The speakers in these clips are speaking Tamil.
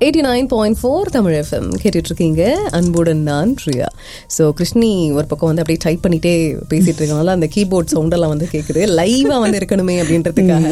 Eighty nine point four Tamil FM கேட்டுட்டு இருக்கீங்க அன்புடன் நான் பிரியா ஸோ கிருஷ்ணி ஒரு பக்கம் வந்து அப்படியே டைப் பண்ணிட்டே பேசிட்டு இருக்கனால அந்த கீபோர்ட் சவுண்ட் எல்லாம் வந்து கேக்குது லைவா வந்து இருக்கணுமே அப்படின்றதுக்காக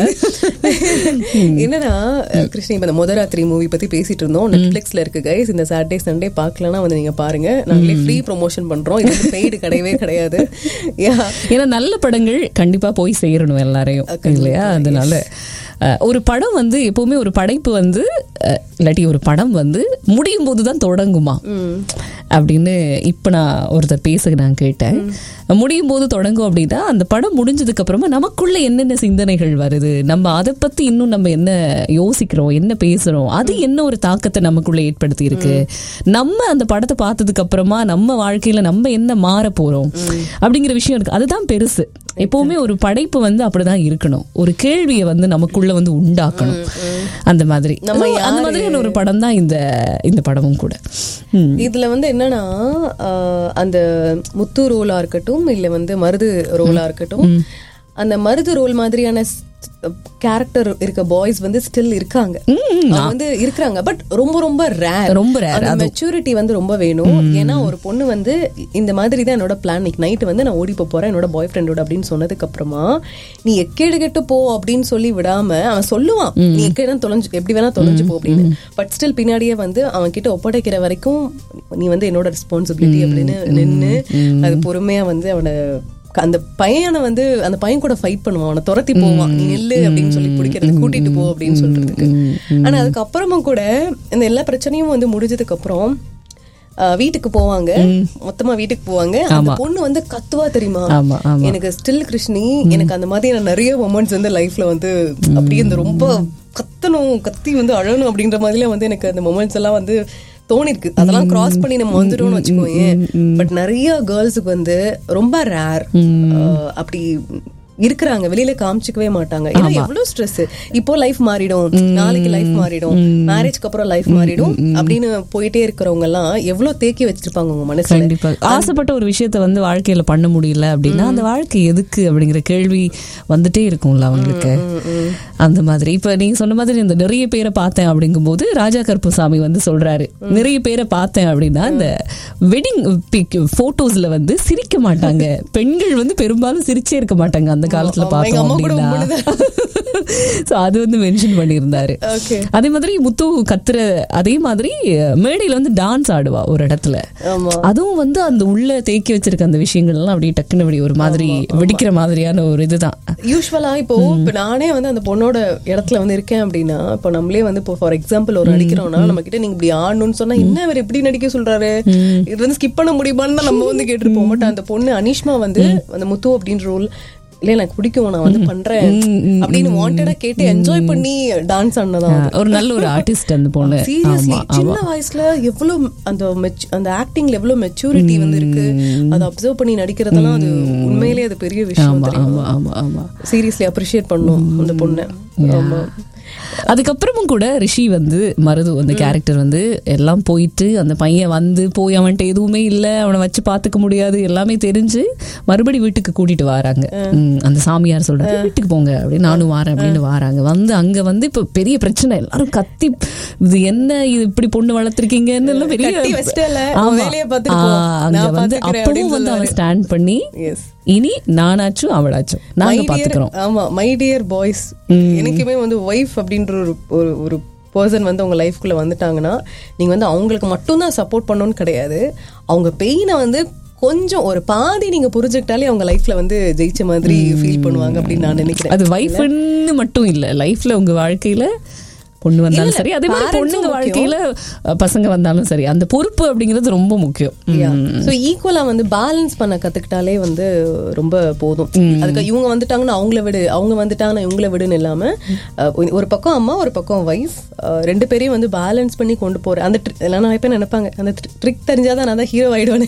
என்னன்னா கிருஷ்ணி இப்ப இந்த முதராத்திரி மூவி பத்தி பேசிட்டு இருந்தோம் நெட்ஃபிளிக்ஸ்ல இருக்கு கைஸ் இந்த சாட்டர்டே சண்டே பார்க்கலன்னா வந்து நீங்க பாருங்க நாங்களே ஃப்ரீ ப்ரொமோஷன் பண்றோம் இது வந்து பெய்டு கிடையவே கிடையாது யா ஏன்னா நல்ல படங்கள் கண்டிப்பா போய் சேரணும் எல்லாரையும் இல்லையா அதனால அஹ், ஒரு படம் வந்து எப்பவுமே ஒரு படைப்பு வந்து அஹ், இல்லாட்டி ஒரு படம் வந்து முடியும் போது தான் தொடங்குமா அப்படின்னு இப்ப நான் ஒருத்தர் பேச நான் கேட்டேன் முடியும் போது தொடங்கும் அப்படின்னா அந்த படம் முடிஞ்சதுக்கு அப்புறமா நமக்குள்ள என்னென்ன சிந்தனைகள் வருது நம்ம அதை பத்தி இன்னும் நம்ம என்ன யோசிக்கிறோம் என்ன பேசுறோம் அது என்ன ஒரு தாக்கத்தை நமக்குள்ள ஏற்படுத்தி இருக்கு நம்ம அந்த படத்தை பார்த்ததுக்கு அப்புறமா நம்ம வாழ்க்கையில நம்ம என்ன மாற போறோம் அப்படிங்கிற விஷயம் இருக்கு அதுதான் பெருசு எப்பவுமே ஒரு படைப்பு வந்து அப்படிதான் இருக்கணும் ஒரு கேள்வியை வந்து நமக்குள்ள வந்து உண்டாக்கணும் அந்த மாதிரி நம்ம அதுவும் அந்த மாதிரியான ஒரு படம் தான் இந்த இந்த படமும் கூட ம். இதுல வந்து என்னன்னா ஆஹ், அந்த முத்து ரோலா இருக்கட்டும் இல்ல வந்து மருது ரோலா இருக்கட்டும் அந்த மருது ரோல் மாதிரியான கேரக்டர் இருக்க பாய்ஸ் வந்து ஸ்டில் இருக்காங்க அவங்க வந்து இருக்கிறாங்க பட் ரொம்ப ரொம்ப ரேர் ரொம்ப rare, அந்த மெச்சூரிட்டி வந்து ரொம்ப வேணும் ஏன்னா ஒரு பொண்ணு வந்து இந்த மாதிரி தான் என்னோட பிளான் இன்னைக்கு நைட் வந்து நான் ஓடி போப் போறேன் என்னோட பாய் ஃப்ரெண்டோட அப்படின்னு சொன்னதுக்கு அப்புறமா நீ எக்கேடு கெட்டு போ அப்படின்னு சொல்லி விடாம அவன் சொல்லுவான் நீ எக்கேடு தொலைஞ்சு எப்படி வேணா தொலைஞ்சு போ அப்படின்னு பட் ஸ்டில் பின்னாடியே வந்து அவன் கிட்ட ஒப்படைக்கிற வரைக்கும் நீ வந்து என்னோட ரெஸ்பான்சிபிலிட்டி அப்படின்னு நின்னு அது பொறுமையா வந்து அவனை அந்த பையனை வந்து அந்த பையன் கூட ஃபைட் பண்ணுவான் அவனை துரத்தி போவான் நீ நெல்லு அப்படின்னு சொல்லி பிடிக்கிறது கூட்டிட்டு போ அப்படின்னு சொல்றதுக்கு ஆனா அதுக்கப்புறமும் கூட இந்த எல்லா பிரச்சனையும் வந்து முடிஞ்சதுக்கு அப்புறம் ஆஹ், வீட்டுக்கு போவாங்க மொத்தமா வீட்டுக்கு போவாங்க அந்த பொண்ணு வந்து கத்துவா தெரியுமா ஆமா ஆமா எனக்கு ஸ்டில் கிருஷ்ணி எனக்கு அந்த மாதிரியான நிறைய மொமெண்ட்ஸ் வந்து லைஃப்ல வந்து அப்படியே இந்த ரொம்ப கத்தணும் கத்தி வந்து அழணும் அப்படின்ற மாதிரிலாம் வந்து எனக்கு அந்த மொமெண்ட்ஸ் எல்லாம் வந்து தோணிருக்கு அதெல்லாம் கிராஸ் பண்ணி நம்ம வந்துட்டோம்னு வச்சுக்கோங்க பட் நிறைய கேர்ள்ஸுக்கு வந்து ரொம்ப ரேர் அப்படி இருக்கிறாங்க வெளியில காமிச்சிக்கவே மாட்டாங்க ஏன்னா எவ்வளவு ஸ்ட்ரெஸ் இப்போ லைஃப் மாறிடும் நாளைக்கு லைஃப் மாறிடும் மேரேஜ்க்கு அப்புறம் லைஃப் மாறிடும் அப்படின்னு போயிட்டே இருக்கிறவங்க எல்லாம் எவ்வளவு தேக்கி வச்சிருப்பாங்க உங்க மனசுல கண்டிப்பா ஆசைப்பட்ட ஒரு விஷயத்த வந்து வாழ்க்கையில பண்ண முடியல அப்படின்னா அந்த வாழ்க்கை எதுக்கு அப்படிங்கிற கேள்வி வந்துட்டே இருக்கும்ல அவங்களுக்கு அந்த மாதிரி இப்ப நீங்க சொன்ன மாதிரி இந்த நிறைய பேரை பார்த்தேன் அப்படிங்கும்போது ராஜா கருப்புசாமி வந்து சொல்றாரு நிறைய பேரை பார்த்தேன் அப்படின்னா இந்த வெட்டிங் பிக் போட்டோஸ்ல வந்து சிரிக்க மாட்டாங்க பெண்கள் வந்து பெரும்பாலும் சிரிச்சே இருக்க மாட்டாங்க அந்த காலத்துல ஆமா, எங்க பார்த்தோம் அம்மா கூட அப்படின்னா So, அது வந்து மென்ஷன் பண்ணியிருந்தாரு Okay. அதே மாதிரி முத்து கத்துற அதே மாதிரி மேடையில வந்து டான்ஸ் ஆடுவா ஒரு இடத்துல ஆமா அதுவும் வந்து அந்த உள்ள தேக்கி வச்சிருக்க அந்த விஷயங்கள் எல்லாம் அப்படியே டக்குன்னு அப்படி ஒரு மாதிரி வெடிக்கிற மாதிரியான ஒரு இதுதான் யூஸ்வலா இப்போ இப்ப நானே வந்து அந்த பொண்ணோட இடத்துல வந்து இருக்கேன் அப்படின்னா இப்போ நம்மளே வந்து இப்போ ஃபார் எக்ஸாம்பிள் ஒரு நடிக்கிறோம்னா நம்ம கிட்ட நீங்க இப்படி ஆடணும்னு சொன்னா என்ன இவர் எப்படி நடிக்க சொல்றாரு இது வந்து ஸ்கிப் பண்ண முடியுமான்னு தான் நம்ம வந்து கேட்டிருப்போம் பட் அந்த பொண்ணு அனிஷ்மா வந்து அந்த முத்து அப்படின்ற ரோல் இல்ல எனக்கு பிடிக்கும் நான் வந்து பண்றேன் அப்படின்னு வாண்டடா கேட்டு என்ஜாய் பண்ணி டான்ஸ் ஆனதான் ஒரு நல்ல ஒரு ஆர்டிஸ்ட் அந்த பொண்ணு சீரியஸ்லி சின்ன வயசுல எவ்வளவு அந்த மெச்- அந்த ஆக்டிங்ல எவ்வளவு மெச்சூரிட்டி வந்து இருக்கு அதை அப்சர்வ் பண்ணி நடிக்கிறதெல்லாம் அது உண்மையிலேயே அது பெரிய விஷயம் ஆமா தெரியுமா ஆமா ஆமா ஆமா சீரியஸ்லி அப்ரிஷியேட் பண்ணும் அந்த பொண்ணை ஆமா அதுக்கப்புறமும் கூட ரிஷி வந்து மருது அந்த கேரக்டர் வந்து எல்லாம் போயிட்டு அந்த பையன் வந்து போய் அவன்கிட்ட எதுவுமே இல்ல அவனை வச்சு பாத்துக்க முடியாது எல்லாமே தெரிஞ்சு மறுபடி வீட்டுக்கு கூட்டிட்டு வராங்க ம், அந்த சாமியார் சொல்றாரு வீட்டுக்கு போங்க அப்படின்னு நானும் வாரேன் அப்படின்னு வராங்க வந்து அங்க வந்து இப்ப பெரிய பிரச்சனை எல்லாரும் கத்தி இது என்ன இது இப்படி பொண்ணு வளர்த்திருக்கீங்கன்னு எல்லாம் பெரிய கட்டி வச்சிட்டல, உன் ஆமா. வேலையை பார்த்துட்டு போ. ஆ, அங்க நான் வந்து பார்த்துக்கிறேன் அப்பவும் அப்படின்னு வந்து அவன் சொல்லுவாரு. ஸ்டாண்ட் பண்ணி எஸ் இனி நானாச்சும் அவளாச்சும் நாங்க பாத்துக்கிறோம் ஆமா மை டியர் பாய்ஸ் எனக்குமே வந்து ஒய்ஃப் அப்படின்ற ஒரு ஒரு ஒரு பர்சன் வந்து உங்க லைஃப்குள்ள வந்துட்டாங்கன்னா நீங்க வந்து அவங்களுக்கு மட்டும்தான் சப்போர்ட் பண்ணணும்னு கிடையாது அவங்க பெயினை வந்து கொஞ்சம் ஒரு பாதி நீங்க புரிஞ்சுக்கிட்டாலே அவங்க லைஃப்ல வந்து ஜெயிச்ச மாதிரி ஃபீல் பண்ணுவாங்க அப்படின்னு நான் நினைக்கிறேன் அது வைஃப்னு மட்டும் இல்ல லைஃப்ல உங்க வாழ்க்கையில பொண்ணு வந்தாலும் சரி அதே மாதிரி parents-உம் பொண்ணுங்க முக்கியம். வாழ்க்கையில அஹ், பசங்க வந்தாலும் சரி அந்த பொறுப்பு அப்படிங்கிறது ரொம்ப முக்கியம் ஸோ ஈக்குவலா வந்து பேலன்ஸ் பண்ண கத்துக்கிட்டாலே வந்து ரொம்ப போதும் அதுக்கு இவங்க வந்துட்டாங்கன்னா அவங்கள விடு அவங்க வந்துட்டாங்கன்னா இவங்கள விடுன்னு இல்லாம அஹ், ஒரு பக்கம் அம்மா ஒரு பக்கம் ஒய்ஃப் ரெண்டு பேரையும் வந்து பேலன்ஸ் பண்ணி கொண்டு போறேன் அந்த tri- எல்லாம் நிறைய பேர் நினைப்பாங்க அந்த ட்ரிக் தெரிஞ்சாதான் நான் தான் ஹீரோ ஆயிடுவேன்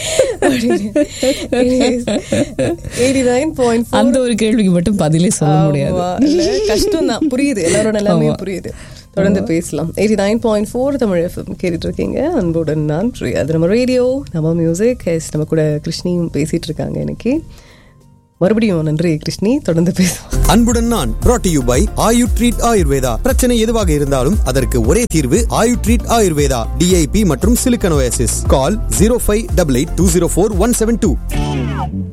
எயிட்டி நைன் பாயிண்ட் அந்த ஒரு கேள்விக்கு மட்டும் பதிலே சொல்ல முடியாது கஷ்டம் தான் புரியுது எல்லாரோட எல்லாமே புரியுது தொடர்ந்து பேசலாம் eighty nine point four Tamil FM கேட்டுட்டு இருக்கீங்க அன்புடன் நான் பிரியா அது நம்ம ரேடியோ நம்ம மியூசிக் நம்ம கூட கிருஷ்ணியும் பேசிட்டு இருக்காங்க இன்னைக்கு மறுபடியும் நன்றி கிருஷ்ணி தொடர்ந்து பேசுவோம் அன்புடன் நான் brought to you by Ayu Treat Ayurveda பிரச்சனை எதுவாக இருந்தாலும் அதற்கு ஒரே தீர்வு ஆயு ட்ரீட் ஆயுர்வேதா டிஐபி மற்றும் சிலிக்கனோசிஸ் call zero five double eight two zero four one seven two